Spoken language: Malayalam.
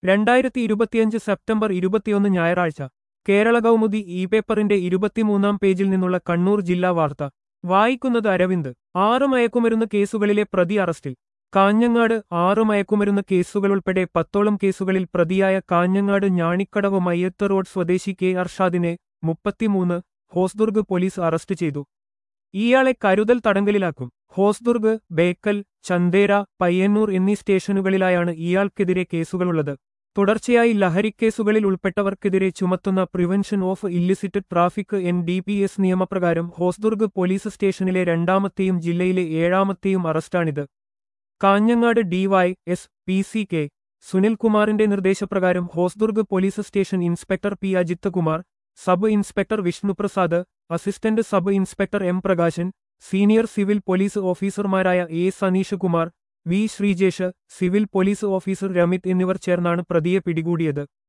രണ്ടായിരത്തി ഇരുപത്തിയഞ്ച് സെപ്റ്റംബർ ഇരുപത്തിയൊന്ന് ഞായറാഴ്ച കേരള കൗമുദി ഇ പേപ്പറിന്റെ ഇരുപത്തിമൂന്നാം പേജിൽ നിന്നുള്ള കണ്ണൂർ ജില്ലാ വാർത്ത വായിക്കുന്നത് അരവിന്ദ് ആറ് മയക്കുമരുന്ന് കേസുകളിലെ പ്രതി അറസ്റ്റിൽ കാഞ്ഞങ്ങാട് ആറ് മയക്കുമരുന്ന് കേസുകളുൾപ്പെടെ പത്തോളം കേസുകളിൽ പ്രതിയായ കാഞ്ഞങ്ങാട് ഞാണിക്കടവ് മയ്യത്ത് റോഡ് സ്വദേശി കെ അർഷാദിനെ മുപ്പത്തിമൂന്ന് ഹോസ്ദുർഗ് പോലീസ് അറസ്റ്റ് ചെയ്തു ഇയാളെ കരുതൽ തടങ്കലിലാക്കും ഹോസ്ദുർഗ് ബേക്കൽ ചന്ദേര പയ്യന്നൂർ എന്നീ സ്റ്റേഷനുകളിലായാണ് ഇയാൾക്കെതിരെ കേസുകളുള്ളത് തുടർച്ചയായി ലഹരിക്കേസുകളിൽ ഉൾപ്പെട്ടവർക്കെതിരെ ചുമത്തുന്ന prevention of illicit traffic N D P S നിയമപ്രകാരം ഹോസ്ദുർഗ് പോലീസ് സ്റ്റേഷനിലെ രണ്ടാമത്തെയും ജില്ലയിലെ ഏഴാമത്തെയും അറസ്റ്റാണിത് Kanhangad D Y S P C K സുനിൽകുമാറിന്റെ നിർദ്ദേശപ്രകാരം Hosdurg police station inspector P Ajith Kumar sub inspector Vishnuprasad assistant sub inspector M Prakashan senior civil police ഓഫീസർമാരായ A Saneesh Kumar V Sreejesh civil police officer Ramith എന്നിവർ ചേർന്നാണ് പ്രതിയെ പിടികൂടിയത്